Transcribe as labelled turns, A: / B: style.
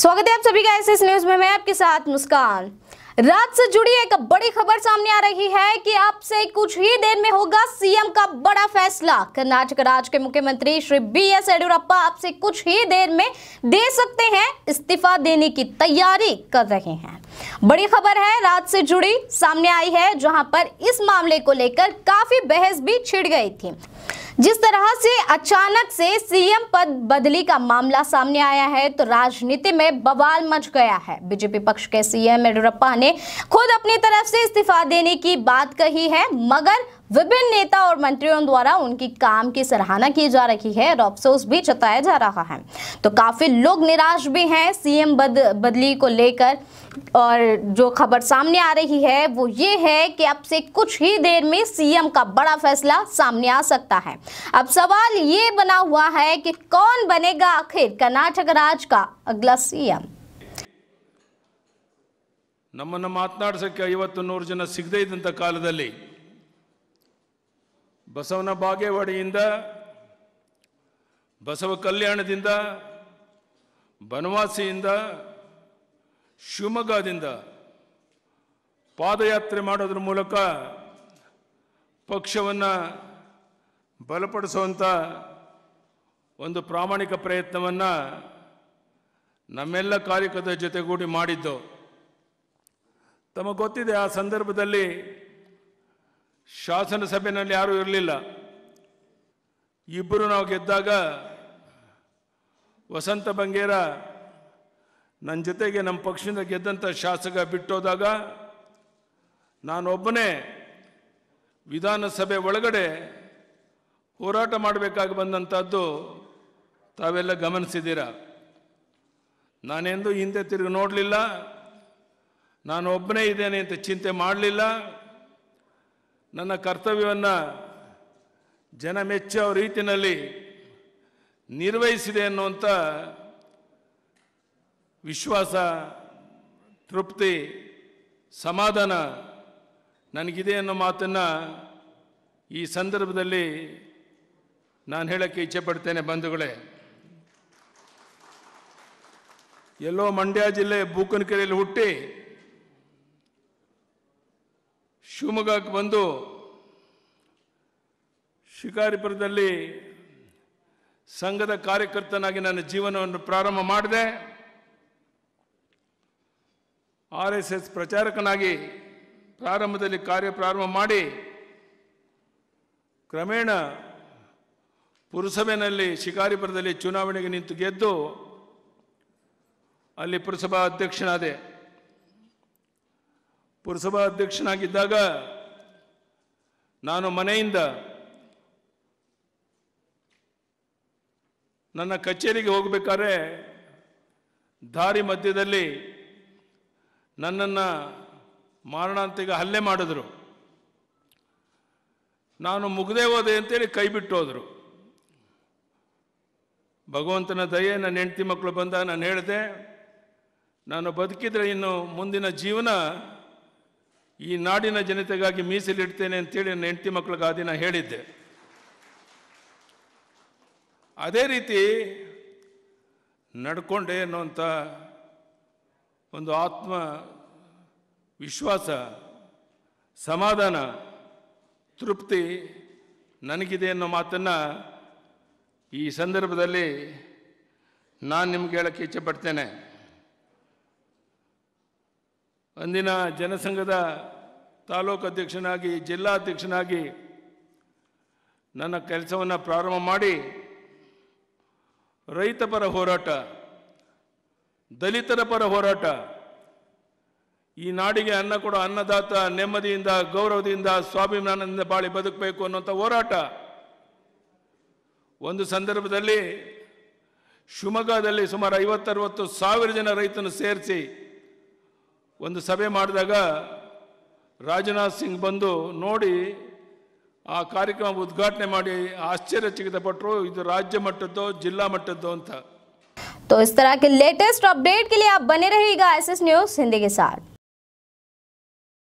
A: स्वागत है आप सभी का एस न्यूज में मैं आपके साथ मुस्कान रात से जुड़ी एक बड़ी खबर सामने आ रही है कि अब से कुछ ही देर में होगा सीएम का बड़ा फैसला कर्नाटक राज्य के मुख्यमंत्री श्री बी एस येडियुरप्पा अब से कुछ ही देर में दे सकते हैं इस्तीफा देने की तैयारी कर रहे हैं बड़ी खबर है रात से जुड़ी सामने आई है जहां पर इस मामले को लेकर काफी बहस भी छिड़ गई थी जिस तरह से अचानक से सीएम पद बदली का मामला सामने आया है तो राजनीति में बवाल मच गया है बीजेपी पक्ष के सीएम येडियुरप्पा ने खुद अपनी तरफ से इस्तीफा देने की बात कही है मगर विभिन्न नेता और मंत्रियों द्वारा उनकी काम की सराहना की जा रही है और अफसोस भी जताया जा रहा है तो काफी लोग निराश भी हैं सीएम बद बदली को लेकर और जो खबर सामने आ रही है वो ये है कि अब से कुछ ही देर में सीएम का बड़ा फैसला सामने आ सकता है अब सवाल ये बना हुआ है कि कौन बनेगा आखिर कर्नाटक राज्य का अगला सीएम
B: ನಮ್ಮನ್ನು ಮಾತನಾಡ್ಸೋಕ್ಕೆ ಐವತ್ತು ನೂರು ಜನ ಸಿಗದೇ ಇದ್ದಂಥ ಕಾಲದಲ್ಲಿ ಬಸವನ ಬಾಗೇವಾಡಿಯಿಂದ ಬಸವ ಕಲ್ಯಾಣದಿಂದ ಬನವಾಸಿಯಿಂದ ಶಿವಮೊಗ್ಗದಿಂದ ಪಾದಯಾತ್ರೆ ಮಾಡೋದ್ರ ಮೂಲಕ ಪಕ್ಷವನ್ನು ಬಲಪಡಿಸುವಂಥ ಒಂದು ಪ್ರಾಮಾಣಿಕ ಪ್ರಯತ್ನವನ್ನು ನಮ್ಮೆಲ್ಲ ಕಾರ್ಯಕರ್ತರ ಜೊತೆಗೂಡಿ ಮಾಡಿದ್ದು ತಮಗೆ ಗೊತ್ತಿದೆ ಆ ಸಂದರ್ಭದಲ್ಲಿ ಶಾಸನ ಸಭೆಯಲ್ಲಿ ಯಾರೂ ಇರಲಿಲ್ಲ ಇಬ್ಬರು ನಾವು ಗೆದ್ದಾಗ ವಸಂತ ಬಂಗೇರ ನನ್ನ ಜೊತೆಗೆ ನಮ್ಮ ಪಕ್ಷದಿಂದ ಗೆದ್ದಂಥ ಶಾಸಕ ಬಿಟ್ಟೋದಾಗ ನಾನೊಬ್ಬನೇ ವಿಧಾನಸಭೆ ಒಳಗಡೆ ಹೋರಾಟ ಮಾಡಬೇಕಾಗಿ ಬಂದಂಥದ್ದು ತಾವೆಲ್ಲ ಗಮನಿಸಿದ್ದೀರ ನಾನೆಂದೂ ಹಿಂದೆ ತಿರುಗಿ ನೋಡಲಿಲ್ಲ ನಾನು ಒಬ್ಬನೇ ಇದ್ದೇನೆ ಅಂತ ಚಿಂತೆ ಮಾಡಲಿಲ್ಲ ನನ್ನ ಕರ್ತವ್ಯವನ್ನು ಜನ ಮೆಚ್ಚೋ ರೀತಿಯಲ್ಲಿ ನಿರ್ವಹಿಸಿದೆ ಅನ್ನುವಂಥ ವಿಶ್ವಾಸ ತೃಪ್ತಿ ಸಮಾಧಾನ ನನಗಿದೆ ಅನ್ನೋ ಮಾತನ್ನು ಈ ಸಂದರ್ಭದಲ್ಲಿ ನಾನು ಹೇಳೋಕ್ಕೆ ಇಚ್ಛೆಪಡ್ತೇನೆ ಬಂಧುಗಳೇ ಎಲ್ಲೋ ಮಂಡ್ಯ ಜಿಲ್ಲೆ ಬೂಕನಕೆರೆಯಲ್ಲಿ ಹುಟ್ಟಿ ಶಿವಮೊಗ್ಗಕ್ಕೆ ಬಂದು ಶಿಕಾರಿಪುರದಲ್ಲಿ ಸಂಘದ ಕಾರ್ಯಕರ್ತನಾಗಿ ನನ್ನ ಜೀವನವನ್ನು ಪ್ರಾರಂಭ ಮಾಡಿದೆ ಆರ್ ಎಸ್ ಎಸ್ ಪ್ರಚಾರಕನಾಗಿ ಪ್ರಾರಂಭದಲ್ಲಿ ಕಾರ್ಯ ಪ್ರಾರಂಭ ಮಾಡಿ ಕ್ರಮೇಣ ಪುರಸಭೆಯಲ್ಲಿ ಶಿಕಾರಿಪುರದಲ್ಲಿ ಚುನಾವಣೆಗೆ ನಿಂತು ಗೆದ್ದು ಅಲ್ಲಿ ಪುರಸಭಾ ಅಧ್ಯಕ್ಷನಾದೆ ಪುರಸಭಾ ಅಧ್ಯಕ್ಷನಾಗಿದ್ದಾಗ ನಾನು ಮನೆಯಿಂದ ನನ್ನ ಕಚೇರಿಗೆ ಹೋಗಬೇಕಾದ್ರೆ ದಾರಿ ಮಧ್ಯದಲ್ಲಿ ನನ್ನನ್ನು ಮಾರಣಾಂತಿಕ ಹಲ್ಲೆ ಮಾಡಿದ್ರು ನಾನು ಮುಗ್ದೇ ಹೋದೆ ಅಂತೇಳಿ ಕೈ ಬಿಟ್ಟು ಹೋದರು ಭಗವಂತನ ದಯೆ ನನ್ನ ಹೆಂಡತಿ ಮಕ್ಕಳು ಬಂದಾಗ ನಾನು ಹೇಳಿದೆ ನಾನು ಬದುಕಿದ್ರೆ ಇನ್ನು ಮುಂದಿನ ಜೀವನ ಈ ನಾಡಿನ ಜನತೆಗಾಗಿ ಮೀಸಲಿಡ್ತೇನೆ ಅಂತೇಳಿ ನನ್ನ ಹೆಂಡತಿ ಮಕ್ಕಳಿಗೆ ಆ ದಿನ ಹೇಳಿದ್ದೆ ಅದೇ ರೀತಿ ನಡ್ಕೊಂಡೆ ಅನ್ನುವಂಥ ಒಂದು ಆತ್ಮ ವಿಶ್ವಾಸ ಸಮಾಧಾನ ತೃಪ್ತಿ ನನಗಿದೆ ಅನ್ನೋ ಮಾತನ್ನು ಈ ಸಂದರ್ಭದಲ್ಲಿ ನಾನು ನಿಮ್ಗೆ ಹೇಳಕ್ಕೆ ಇಚ್ಛೆ ಪಡ್ತೇನೆ ಅಂದಿನ ಜನಸಂಘದ ತಾಲೂಕು ಅಧ್ಯಕ್ಷನಾಗಿ ಜಿಲ್ಲಾಧ್ಯಕ್ಷನಾಗಿ ನನ್ನ ಕೆಲಸವನ್ನು ಪ್ರಾರಂಭ ಮಾಡಿ ರೈತ ಪರ ಹೋರಾಟ ದಲಿತರ ಪರ ಹೋರಾಟ ಈ ನಾಡಿಗೆ ಅನ್ನ ಕೊಡೋ ಅನ್ನದಾತ ನೆಮ್ಮದಿಯಿಂದ ಗೌರವದಿಂದ ಸ್ವಾಭಿಮಾನದಿಂದ ಬಾಳಿ ಬದುಕಬೇಕು ಅನ್ನೋಂಥ ಹೋರಾಟ ಒಂದು ಸಂದರ್ಭದಲ್ಲಿ ಶಿವಮೊಗ್ಗದಲ್ಲಿ ಸುಮಾರು ಐವತ್ತರವತ್ತು ಸಾವಿರ ಜನ ರೈತನ್ನು ಸೇರಿಸಿ ಒಂದು ಸಭೆ ಮಾಡಿದಾಗ ರಾಜನಾಥ್ ಸಿಂಗ್ ಬಂದು ನೋಡಿ ಆ ಕಾರ್ಯಕ್ರಮ ಉದ್ಘಾಟನೆ ಮಾಡಿ ಆಶ್ಚರ್ಯಚಕಿತಪಟ್ಟರು ಇದು ರಾಜ್ಯ ಮಟ್ಟದ್ದು ಜಿಲ್ಲಾ ಮಟ್ಟದ್ದು ಅಂತ
A: तो इस तरह के लेटेस्ट अपडेट के लिए आप बने रहिएगा एस न्यूज हिंदी के साथ